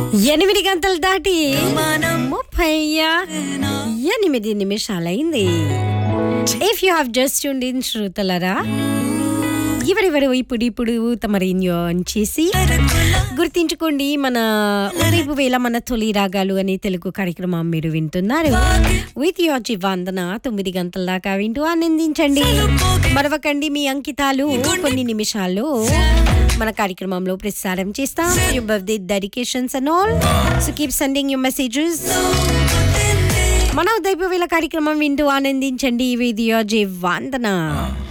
ఎనిమిది గంటలు దాటి ముప్పై ఎనిమిది నిమిషాలైంది if you have just in శ్రోతలరా ఎవరెవరు ఇప్పుడు ఇప్పుడు తమ రేడియో ఆన్ చేసి గుర్తించుకోండి మన ఉదయపు వేళ మన తొలి రాగాలు అనే తెలుగు కార్యక్రమం మీరు వింటున్నారు విత్ యువర్ జీవాందన తొమ్మిది గంటల దాకా వింటూ ఆనందించండి మరవకండి మీ అంకితాలు కొన్ని నిమిషాల్లో మన కార్యక్రమంలో ప్రసారం చేస్తాం you birthday dedications and all so keep sending you messages మన ఉదయపు వేళ కార్యక్రమం వింటూ ఆనందించండి విత్ యువర్ జీవాందన